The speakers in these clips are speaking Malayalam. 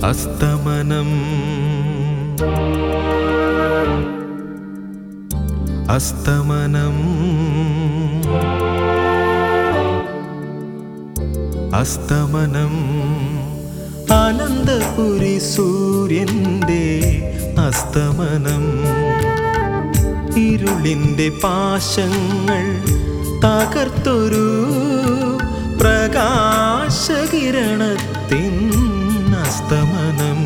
അസ്തമനം അസ്തമനം അസ്തമനം ആനന്ദപുരി സൂര്യന്റെ അസ്തമനം ഇരുളിന്റെ പാശങ്ങൾ തകർത്തൊരു പ്രകാശകിരണത്തിൻ അസ്തമനം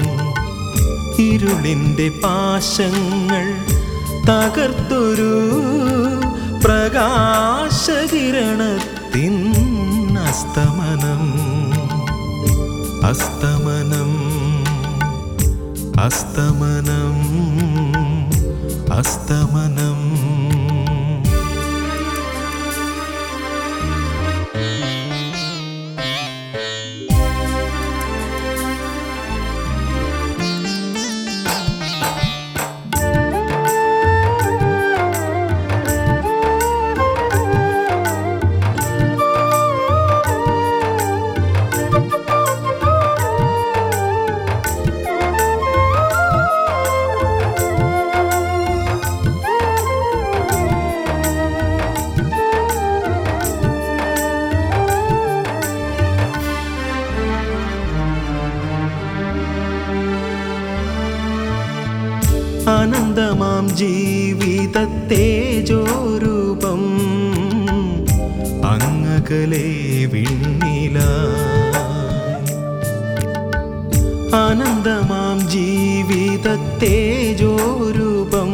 ഇരുളിന്റെ പാശങ്ങൾ തകർത്തൊരു പ്രകാശകിരണത്തിൻ അസ്തമനം അസ്തമനം അസ്തമനം അസ്തമനം ആനന്ദമാം ജീവിതത്തേജോരൂപം അങ്ങകലെ വിണ്ണില ആനന്ദമാം ജീവിതത്തേജോരൂപം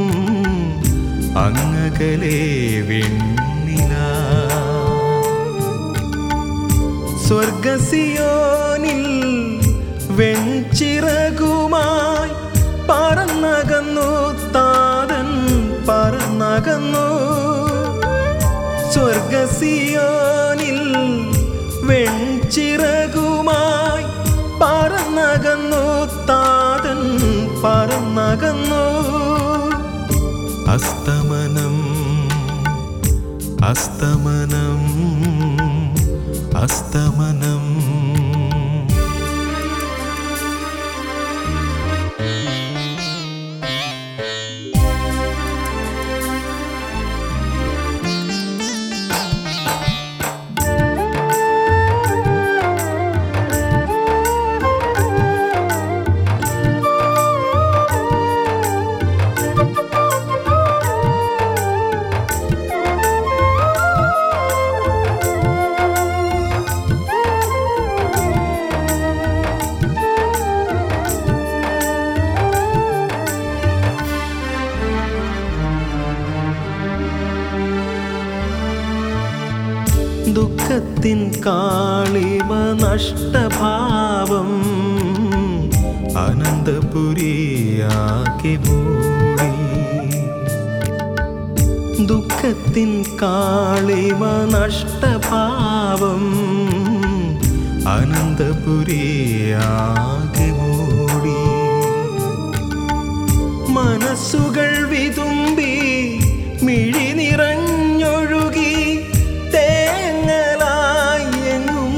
അങ്ങകലെ വിണ്ണില സ്വർഗസിയോനിൽ വെൺചിറകുമായി പറന്നകന്നു താതൻ പറന്നകന്നു സ്വർഗസിയോനിൽ വെൺചിറകുമായി പറന്നകന്നു താതൻ പറന്നകന്നു അസ്തമനം അസ്തമനം അസ്തമനം ദുഃഖത്തിൻ കാളിമ നഷ്ടഭാവം അനന്തപുരിയാക്കി മൂടി ദുഃഖത്തിൻ കാളിമ നഷ്ടഭാവം അനന്തപുരിയാകെ മൂടി മനസ്സുകൾ വിതുമ്പി മിഴി നിറഞ്ഞൊഴുകി തേങ്ങലായി എങ്ങും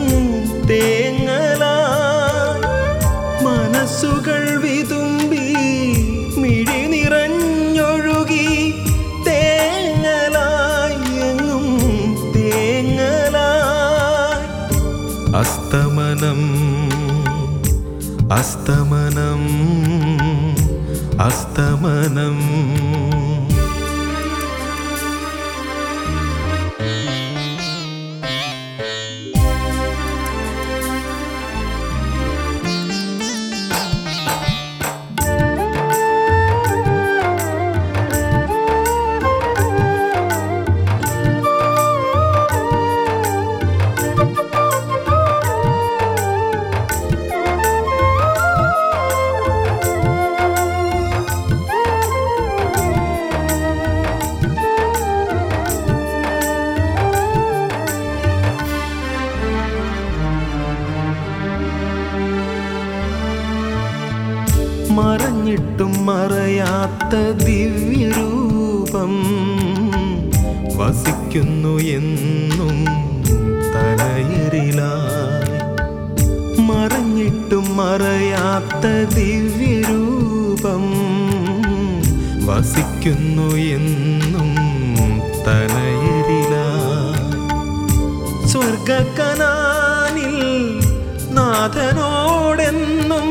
തേങ്ങലായി മനസ്സുകൾ വിതുമ്പി മിഴി നിറഞ്ഞൊഴുകി തേങ്ങലായി എങ്ങും തേങ്ങലായി അസ്തമനം അസ്തമനം അസ്തമനം മറഞ്ഞിട്ടും മറയാത്ത ദിവ്യരൂപം വസിക്കുന്നു എന്നും തലയരിലായി മറഞ്ഞിട്ടും മറയാത്ത ദിവ്യരൂപം വസിക്കുന്നു എന്നും തനയരില സ്വർഗക്കനാനിൽ നാഥനോടെന്നും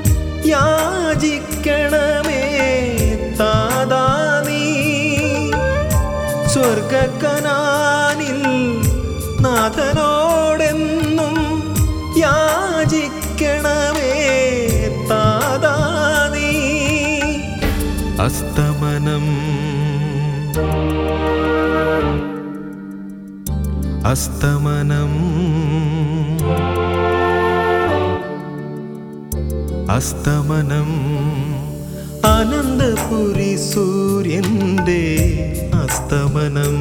യാചിക്കണമേ താതാ നീ സ്വർഗക്കനാനിൽ നാഥനോടെന്നും യാചിക്കണമേ താതാ നീ അസ്തമനം അസ്തമനം അസ്തമനം അനന്തപുരി സൂര്യന്റെ അസ്തമനം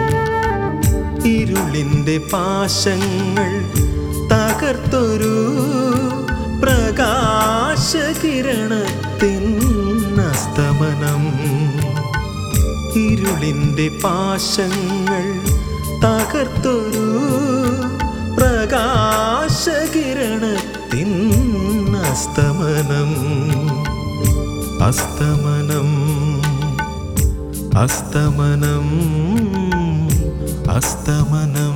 ഇരുളിന്റെ പാശങ്ങൾ തകർത്തൊരു പ്രകാശകിരണത്തിൻ അസ്തമനം ഇരുളിന്റെ പാശങ്ങൾ തകർത്തൊരു പ്രകാശകിരണത്തിൻ അസ്തമനം അസ്തമനം അസ്തമനം അസ്തമനം